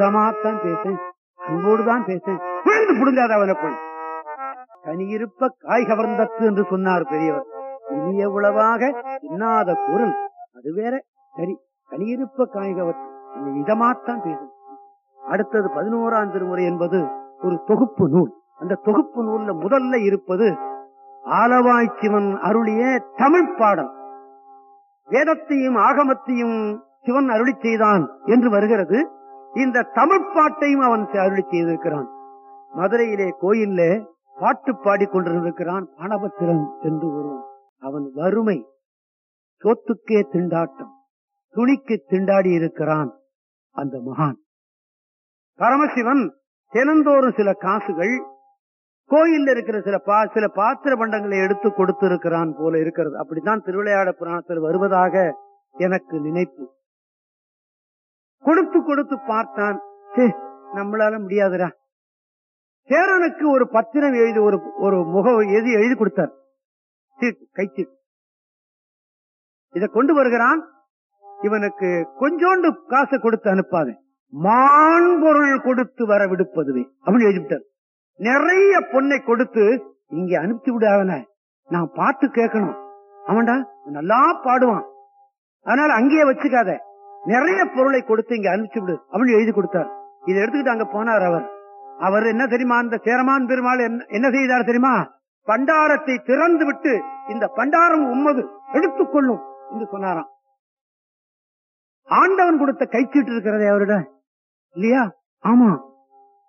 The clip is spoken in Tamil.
சமாத்தான் பேசேன் அன்போடு தான் பேசேன் புரிந்து புடுங்காத அவனை போய் கனியிருப்ப காய் கவர்ந்தத்து என்று சொன்னார் பெரியவர் இனிய உளவாக இன்னாத குரல் அது வேற சரி கனியிருப்ப காய் கவர் இதமாத்தான் பேசும் அடுத்தது பதினோராம் திருமுறை என்பது ஒரு தொகுப்பு நூல் அந்த தொகுப்பு நூல்ல முதல்ல இருப்பது ஆலவாய்ச்சிவன் அருளிய தமிழ் பாடல் வேதத்தையும் ஆகமத்தையும் சிவன் அருளி செய்தான் என்று வருகிறது இந்த தமிழ் பாட்டையும் அவன் அருளி செய்திருக்கிறான் மதுரையிலே கோயில்ல பாட்டு பாடிக்கொண்டிருக்கிறான் பானபத்திரன் என்று ஒருவன் அவன் வறுமை சொத்துக்கே திண்டாட்டம் துணிக்கு திண்டாடி இருக்கிறான் அந்த மகான் பரமசிவன் தினந்தோறும் சில காசுகள் கோயில்ல இருக்கிற சில பா சில பாத்திர பண்டங்களை எடுத்து கொடுத்து இருக்கிறான் போல இருக்கிறது அப்படித்தான் திருவிளையாட புராணத்தில் வருவதாக எனக்கு நினைப்பு கொடுத்து கொடுத்து பார்த்தான் "ச்சே, நம்மளால முடியாதுடா சேரனுக்கு ஒரு பத்திரம் எழுதி ஒரு ஒரு முக எழுதி எழுதி கொடுத்தார் சீட்டு கைச்சீட்டு இத கொண்டு வருகிறான் இவனுக்கு கொஞ்சோண்டு காசை கொடுத்து அனுப்பாத மான்பொருள் கொடுத்து வர விடுப்பதுவே அப்படின்னு எழுதிவிட்டார் நிறைய பொண்ணை கொடுத்து இங்க அனுப்பிச்சு விடு அவனை நான் பாட்டு கேட்கணும் அவன்டா நல்லா பாடுவான் அதனால அங்கேயே வச்சுக்காத நிறைய பொருளை கொடுத்து இங்க அனுப்பிச்சு விடு அப்படின்னு எழுதி கொடுத்தார் இதை எடுத்துக்கிட்டு அங்க போனார் அவர் அவர் என்ன தெரியுமா அந்த சேரமான் பெருமாள் என்ன- என்ன செய்தார் தெரியுமா பண்டாரத்தை திறந்து விட்டு இந்த பண்டாரம் உம்மது எடுத்துக்கொள்ளும் என்று சொன்னாராம் ஆண்டவன் கொடுத்த கைச்சீட்டு இருக்கிறதே அவரிட இல்லையா ஆமா